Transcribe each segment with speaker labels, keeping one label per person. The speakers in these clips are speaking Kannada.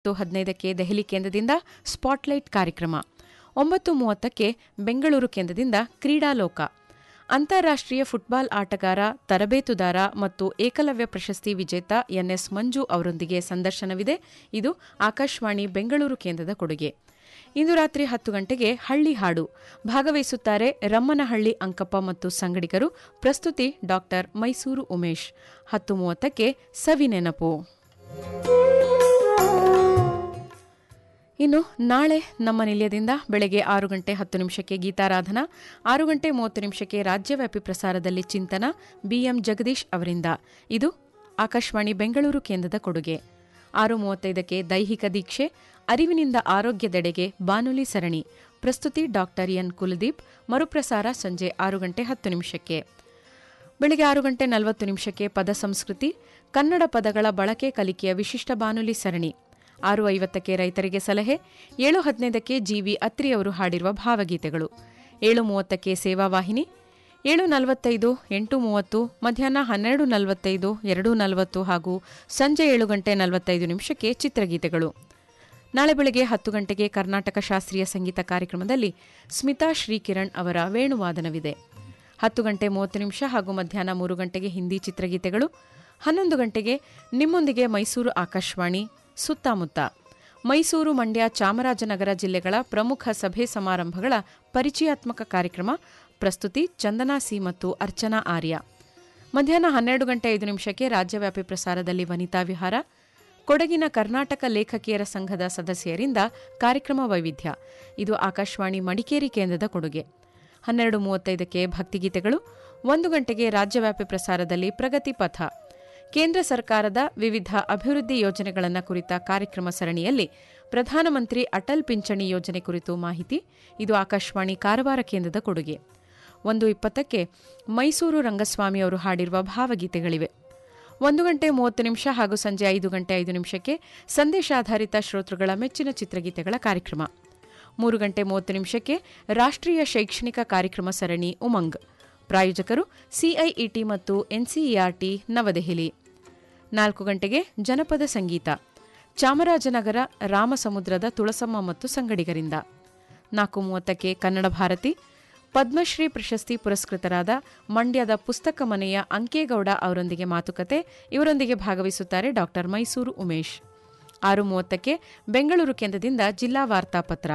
Speaker 1: ಒಂಬತ್ತು ಹದಿನೈದಕ್ಕೆ ದೆಹಲಿ ಕೇಂದ್ರದಿಂದ ಸ್ಪಾಟ್ಲೈಟ್ ಕಾರ್ಯಕ್ರಮ ಒಂಬತ್ತು ಮೂವತ್ತಕ್ಕೆ ಬೆಂಗಳೂರು ಕೇಂದ್ರದಿಂದ ಕ್ರೀಡಾಲೋಕ ಅಂತಾರಾಷ್ಟ್ರೀಯ ಫುಟ್ಬಾಲ್ ಆಟಗಾರ ತರಬೇತುದಾರ ಮತ್ತು ಏಕಲವ್ಯ ಪ್ರಶಸ್ತಿ ವಿಜೇತ ಎನ್ಎಸ್ ಮಂಜು ಅವರೊಂದಿಗೆ ಸಂದರ್ಶನವಿದೆ ಇದು ಆಕಾಶವಾಣಿ ಬೆಂಗಳೂರು ಕೇಂದ್ರದ ಕೊಡುಗೆ ಇಂದು ರಾತ್ರಿ ಹತ್ತು ಗಂಟೆಗೆ ಹಳ್ಳಿ ಹಾಡು ಭಾಗವಹಿಸುತ್ತಾರೆ ರಮ್ಮನಹಳ್ಳಿ ಅಂಕಪ್ಪ ಮತ್ತು ಸಂಗಡಿಗರು ಪ್ರಸ್ತುತಿ ಡಾಕ್ಟರ್ ಮೈಸೂರು ಉಮೇಶ್ ಹತ್ತು ಮೂವತ್ತಕ್ಕೆ ಸವಿ ನೆನಪು ಇನ್ನು ನಾಳೆ ನಮ್ಮ ನಿಲಯದಿಂದ ಬೆಳಗ್ಗೆ ಆರು ಗಂಟೆ ಹತ್ತು ನಿಮಿಷಕ್ಕೆ ಗೀತಾರಾಧನಾ ಆರು ಗಂಟೆ ಮೂವತ್ತು ನಿಮಿಷಕ್ಕೆ ರಾಜ್ಯವ್ಯಾಪಿ ಪ್ರಸಾರದಲ್ಲಿ ಚಿಂತನ ಬಿಎಂ ಜಗದೀಶ್ ಅವರಿಂದ ಇದು ಆಕಾಶವಾಣಿ ಬೆಂಗಳೂರು ಕೇಂದ್ರದ ಕೊಡುಗೆ ಆರು ಮೂವತ್ತೈದಕ್ಕೆ ದೈಹಿಕ ದೀಕ್ಷೆ ಅರಿವಿನಿಂದ ಆರೋಗ್ಯದೆಡೆಗೆ ಬಾನುಲಿ ಸರಣಿ ಪ್ರಸ್ತುತಿ ಡಾಕ್ಟರ್ ಎನ್ ಕುಲದೀಪ್ ಮರುಪ್ರಸಾರ ಸಂಜೆ ಆರು ಗಂಟೆ ಹತ್ತು ನಿಮಿಷಕ್ಕೆ ಬೆಳಗ್ಗೆ ಆರು ಗಂಟೆ ನಲವತ್ತು ನಿಮಿಷಕ್ಕೆ ಪದ ಸಂಸ್ಕೃತಿ ಕನ್ನಡ ಪದಗಳ ಬಳಕೆ ಕಲಿಕೆಯ ವಿಶಿಷ್ಟ ಬಾನುಲಿ ಸರಣಿ ಆರು ಐವತ್ತಕ್ಕೆ ರೈತರಿಗೆ ಸಲಹೆ ಏಳು ಹದಿನೈದಕ್ಕೆ ಜಿವಿ ಅತ್ರಿ ಅವರು ಹಾಡಿರುವ ಭಾವಗೀತೆಗಳು ಏಳು ಮೂವತ್ತಕ್ಕೆ ಸೇವಾವಾಹಿನಿ ಏಳು ನಲವತ್ತೈದು ಎಂಟು ಮೂವತ್ತು ಮಧ್ಯಾಹ್ನ ಹನ್ನೆರಡು ನಲವತ್ತೈದು ಎರಡು ನಲವತ್ತು ಹಾಗೂ ಸಂಜೆ ಏಳು ಗಂಟೆ ನಲವತ್ತೈದು ನಿಮಿಷಕ್ಕೆ ಚಿತ್ರಗೀತೆಗಳು ನಾಳೆ ಬೆಳಗ್ಗೆ ಹತ್ತು ಗಂಟೆಗೆ ಕರ್ನಾಟಕ ಶಾಸ್ತ್ರೀಯ ಸಂಗೀತ ಕಾರ್ಯಕ್ರಮದಲ್ಲಿ ಸ್ಮಿತಾ ಶ್ರೀಕಿರಣ್ ಅವರ ವೇಣುವಾದನವಿದೆ ಹತ್ತು ಗಂಟೆ ಮೂವತ್ತು ನಿಮಿಷ ಹಾಗೂ ಮಧ್ಯಾಹ್ನ ಮೂರು ಗಂಟೆಗೆ ಹಿಂದಿ ಚಿತ್ರಗೀತೆಗಳು ಹನ್ನೊಂದು ಗಂಟೆಗೆ ನಿಮ್ಮೊಂದಿಗೆ ಮೈಸೂರು ಆಕಾಶವಾಣಿ ಸುತ್ತಮುತ್ತ ಮೈಸೂರು ಮಂಡ್ಯ ಚಾಮರಾಜನಗರ ಜಿಲ್ಲೆಗಳ ಪ್ರಮುಖ ಸಭೆ ಸಮಾರಂಭಗಳ ಪರಿಚಯಾತ್ಮಕ ಕಾರ್ಯಕ್ರಮ ಪ್ರಸ್ತುತಿ ಚಂದನಾ ಸಿ ಮತ್ತು ಅರ್ಚನಾ ಆರ್ಯ ಮಧ್ಯಾಹ್ನ ಹನ್ನೆರಡು ಗಂಟೆ ಐದು ನಿಮಿಷಕ್ಕೆ ರಾಜ್ಯವ್ಯಾಪಿ ಪ್ರಸಾರದಲ್ಲಿ ವನಿತಾ ವಿಹಾರ ಕೊಡಗಿನ ಕರ್ನಾಟಕ ಲೇಖಕಿಯರ ಸಂಘದ ಸದಸ್ಯರಿಂದ ಕಾರ್ಯಕ್ರಮ ವೈವಿಧ್ಯ ಇದು ಆಕಾಶವಾಣಿ ಮಡಿಕೇರಿ ಕೇಂದ್ರದ ಕೊಡುಗೆ ಹನ್ನೆರಡು ಮೂವತ್ತೈದಕ್ಕೆ ಭಕ್ತಿಗೀತೆಗಳು ಒಂದು ಗಂಟೆಗೆ ರಾಜ್ಯವ್ಯಾಪಿ ಪ್ರಸಾರದಲ್ಲಿ ಪ್ರಗತಿ ಪಥ ಕೇಂದ್ರ ಸರ್ಕಾರದ ವಿವಿಧ ಅಭಿವೃದ್ಧಿ ಯೋಜನೆಗಳನ್ನು ಕುರಿತ ಕಾರ್ಯಕ್ರಮ ಸರಣಿಯಲ್ಲಿ ಪ್ರಧಾನಮಂತ್ರಿ ಅಟಲ್ ಪಿಂಚಣಿ ಯೋಜನೆ ಕುರಿತು ಮಾಹಿತಿ ಇದು ಆಕಾಶವಾಣಿ ಕಾರವಾರ ಕೇಂದ್ರದ ಕೊಡುಗೆ ಒಂದು ಇಪ್ಪತ್ತಕ್ಕೆ ಮೈಸೂರು ರಂಗಸ್ವಾಮಿ ಅವರು ಹಾಡಿರುವ ಭಾವಗೀತೆಗಳಿವೆ ಒಂದು ಗಂಟೆ ಮೂವತ್ತು ನಿಮಿಷ ಹಾಗೂ ಸಂಜೆ ಐದು ಗಂಟೆ ಐದು ನಿಮಿಷಕ್ಕೆ ಸಂದೇಶಾಧಾರಿತ ಶ್ರೋತೃಗಳ ಮೆಚ್ಚಿನ ಚಿತ್ರಗೀತೆಗಳ ಕಾರ್ಯಕ್ರಮ ಮೂರು ಗಂಟೆ ಮೂವತ್ತು ನಿಮಿಷಕ್ಕೆ ರಾಷ್ಟ್ರೀಯ ಶೈಕ್ಷಣಿಕ ಕಾರ್ಯಕ್ರಮ ಸರಣಿ ಉಮಂಗ್ ಪ್ರಾಯೋಜಕರು ಸಿಐಇಟಿ ಮತ್ತು ಎನ್ಸಿಇಆರ್ಟಿ ನವದೆಹಲಿ ನಾಲ್ಕು ಗಂಟೆಗೆ ಜನಪದ ಸಂಗೀತ ಚಾಮರಾಜನಗರ ರಾಮಸಮುದ್ರದ ತುಳಸಮ್ಮ ಮತ್ತು ಸಂಗಡಿಗರಿಂದ ನಾಲ್ಕು ಮೂವತ್ತಕ್ಕೆ ಕನ್ನಡ ಭಾರತಿ ಪದ್ಮಶ್ರೀ ಪ್ರಶಸ್ತಿ ಪುರಸ್ಕೃತರಾದ ಮಂಡ್ಯದ ಪುಸ್ತಕ ಮನೆಯ ಅಂಕೇಗೌಡ ಅವರೊಂದಿಗೆ ಮಾತುಕತೆ ಇವರೊಂದಿಗೆ ಭಾಗವಹಿಸುತ್ತಾರೆ ಡಾಕ್ಟರ್ ಮೈಸೂರು ಉಮೇಶ್ ಆರು ಮೂವತ್ತಕ್ಕೆ ಬೆಂಗಳೂರು ಕೇಂದ್ರದಿಂದ ಜಿಲ್ಲಾ ವಾರ್ತಾಪತ್ರ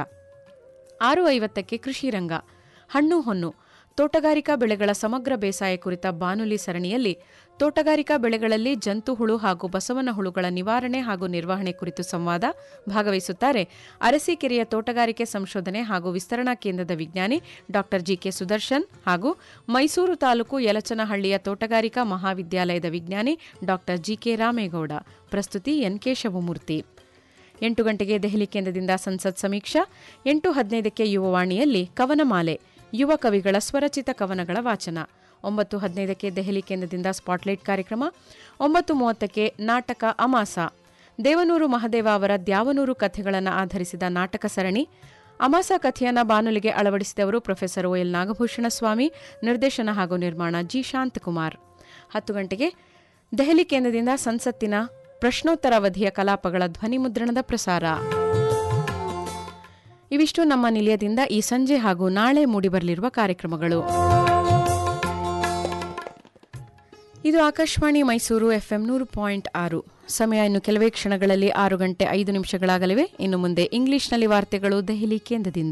Speaker 1: ಆರು ಐವತ್ತಕ್ಕೆ ಕೃಷಿ ರಂಗ ಹಣ್ಣು ಹೊನ್ನು ತೋಟಗಾರಿಕಾ ಬೆಳೆಗಳ ಸಮಗ್ರ ಬೇಸಾಯ ಕುರಿತ ಬಾನುಲಿ ಸರಣಿಯಲ್ಲಿ ತೋಟಗಾರಿಕಾ ಬೆಳೆಗಳಲ್ಲಿ ಜಂತು ಹುಳು ಹಾಗೂ ಬಸವನ ಹುಳುಗಳ ನಿವಾರಣೆ ಹಾಗೂ ನಿರ್ವಹಣೆ ಕುರಿತು ಸಂವಾದ ಭಾಗವಹಿಸುತ್ತಾರೆ ಅರಸೀಕೆರೆಯ ತೋಟಗಾರಿಕೆ ಸಂಶೋಧನೆ ಹಾಗೂ ವಿಸ್ತರಣಾ ಕೇಂದ್ರದ ವಿಜ್ಞಾನಿ ಡಾ ಜಿಕೆ ಸುದರ್ಶನ್ ಹಾಗೂ ಮೈಸೂರು ತಾಲೂಕು ಯಲಚನಹಳ್ಳಿಯ ತೋಟಗಾರಿಕಾ ಮಹಾವಿದ್ಯಾಲಯದ ವಿಜ್ಞಾನಿ ಡಾ ಜಿಕೆ ರಾಮೇಗೌಡ ಪ್ರಸ್ತುತಿ ಎನ್ ಕೆ ಶಿವಮೂರ್ತಿ ಎಂಟು ಗಂಟೆಗೆ ದೆಹಲಿ ಕೇಂದ್ರದಿಂದ ಸಂಸತ್ ಸಮೀಕ್ಷಾ ಎಂಟು ಹದಿನೈದಕ್ಕೆ ಯುವವಾಣಿಯಲ್ಲಿ ಕವನಮಾಲೆ ಯುವ ಕವಿಗಳ ಸ್ವರಚಿತ ಕವನಗಳ ವಾಚನ ಒಂಬತ್ತು ಹದಿನೈದಕ್ಕೆ ದೆಹಲಿ ಕೇಂದ್ರದಿಂದ ಸ್ಪಾಟ್ಲೈಟ್ ಕಾರ್ಯಕ್ರಮ ಒಂಬತ್ತು ಮೂವತ್ತಕ್ಕೆ ನಾಟಕ ಅಮಾಸ ದೇವನೂರು ಮಹದೇವ ಅವರ ದ್ಯಾವನೂರು ಕಥೆಗಳನ್ನು ಆಧರಿಸಿದ ನಾಟಕ ಸರಣಿ ಅಮಾಸ ಕಥೆಯನ್ನು ಬಾನುಲಿಗೆ ಅಳವಡಿಸಿದವರು ಪ್ರೊಫೆಸರ್ ಒಎಲ್ ನಾಗಭೂಷಣ ಸ್ವಾಮಿ ನಿರ್ದೇಶನ ಹಾಗೂ ನಿರ್ಮಾಣ ಜಿ ಶಾಂತಕುಮಾರ್ ಹತ್ತು ಗಂಟೆಗೆ ದೆಹಲಿ ಕೇಂದ್ರದಿಂದ ಸಂಸತ್ತಿನ ಪ್ರಶ್ನೋತ್ತರಾವಧಿಯ ಕಲಾಪಗಳ ಧ್ವನಿಮುದ್ರಣದ ಪ್ರಸಾರ ಇವಿಷ್ಟು ನಮ್ಮ ನಿಲಯದಿಂದ ಈ ಸಂಜೆ ಹಾಗೂ ನಾಳೆ ಮೂಡಿಬರಲಿರುವ ಕಾರ್ಯಕ್ರಮಗಳು ಇದು ಆಕಾಶವಾಣಿ ಮೈಸೂರು ಎಫ್ಎಂ ನೂರು ಪಾಯಿಂಟ್ ಆರು ಸಮಯ ಇನ್ನು ಕೆಲವೇ ಕ್ಷಣಗಳಲ್ಲಿ ಆರು ಗಂಟೆ ಐದು ನಿಮಿಷಗಳಾಗಲಿವೆ ಇನ್ನು ಮುಂದೆ ಇಂಗ್ಲಿಷ್ನಲ್ಲಿ ವಾರ್ತೆಗಳು ದೆಹಲಿ ಕೇಂದ್ರದಿಂದ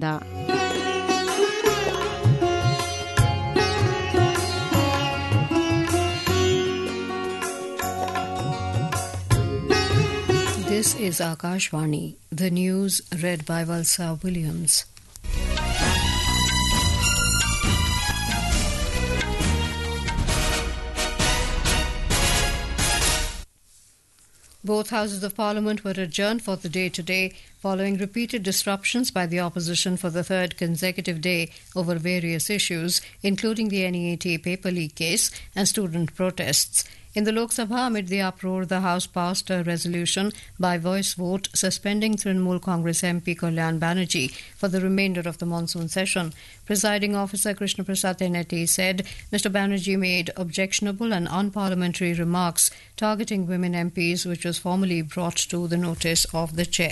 Speaker 2: This is Akashvani, the news read by Valsa Williams. Both houses of parliament were adjourned for the day today following repeated disruptions by the opposition for the third consecutive day over various issues, including the NEAT paper leak case and student protests. In the Lok Sabha, amid the uproar, the House passed a resolution by voice vote suspending Trinamool Congress MP Kalyan Banerjee for the remainder of the monsoon session. Presiding officer Krishna Prasad Teneti said Mr. Banerjee made objectionable and unparliamentary remarks targeting women MPs, which was formally brought to the notice of the chair.